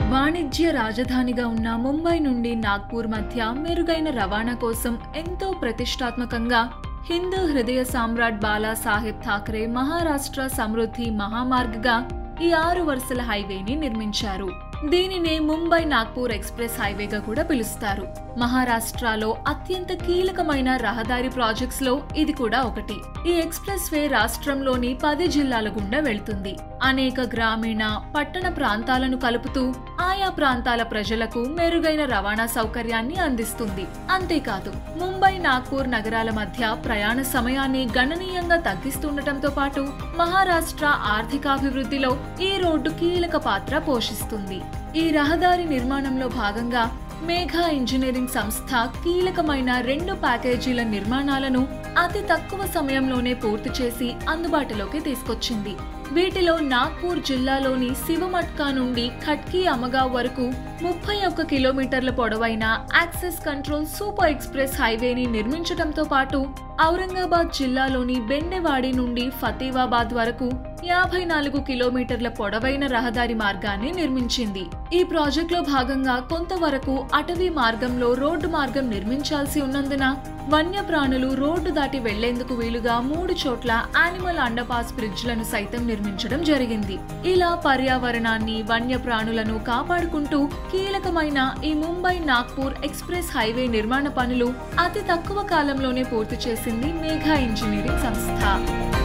వాణిజ్య రాజధానిగా ఉన్న ముంబై నుండి నాగ్పూర్ మధ్య మెరుగైన రవాణా కోసం ఎంతో ప్రతిష్టాత్మకంగా హిందూ హృదయ సామ్రాట్ బాలా సాహెబ్ ఠాకరే మహారాష్ట్ర సమృద్ధి మహామార్గ్గా ఈ ఆరు వరుసల హైవేని నిర్మించారు దీనినే ముంబై నాగ్పూర్ ఎక్స్ప్రెస్ హైవేగా కూడా పిలుస్తారు మహారాష్ట్రలో అత్యంత కీలకమైన రహదారి ప్రాజెక్ట్స్ లో ఇది కూడా ఒకటి ఈ ఎక్స్ప్రెస్ వే రాష్ట్రంలోని పది జిల్లాల గుండా వెళ్తుంది అనేక గ్రామీణ పట్టణ ప్రాంతాలను కలుపుతూ ఆయా ప్రాంతాల ప్రజలకు మెరుగైన రవాణా సౌకర్యాన్ని అందిస్తుంది అంతేకాదు ముంబై నాగ్పూర్ నగరాల మధ్య ప్రయాణ సమయాన్ని గణనీయంగా తగ్గిస్తుండటంతో పాటు మహారాష్ట్ర ఆర్థికాభివృద్ధిలో ఈ రోడ్డు కీలక పాత్ర పోషిస్తుంది ఈ రహదారి నిర్మాణంలో భాగంగా మేఘా ఇంజనీరింగ్ సంస్థ కీలకమైన రెండు ప్యాకేజీల నిర్మాణాలను అతి తక్కువ సమయంలోనే పూర్తి చేసి అందుబాటులోకి తీసుకొచ్చింది వీటిలో నాగ్పూర్ జిల్లాలోని శివమట్కా నుండి ఖట్కీ అమగావ్ వరకు ముప్పై ఒక్క కిలోమీటర్ల పొడవైన యాక్సెస్ కంట్రోల్ సూపర్ ఎక్స్ప్రెస్ హైవేని నిర్మించడంతో పాటు ఔరంగాబాద్ జిల్లాలోని బెండెవాడి నుండి ఫతేవాబాద్ వరకు యాభై నాలుగు కిలోమీటర్ల పొడవైన రహదారి మార్గాన్ని నిర్మించింది ఈ ప్రాజెక్టులో భాగంగా కొంతవరకు అటవీ మార్గంలో రోడ్డు మార్గం నిర్మించాల్సి ఉన్నందున వన్యప్రాణులు రోడ్డు దాటి వెళ్లేందుకు వీలుగా మూడు చోట్ల యానిమల్ అండర్పాస్ బ్రిడ్జ్లను సైతం నిర్మించడం జరిగింది ఇలా పర్యావరణాన్ని వన్యప్రాణులను కాపాడుకుంటూ కీలకమైన ఈ ముంబై నాగ్పూర్ ఎక్స్ప్రెస్ హైవే నిర్మాణ పనులు అతి తక్కువ కాలంలోనే పూర్తి చేసింది మేఘా ఇంజనీరింగ్ సంస్థ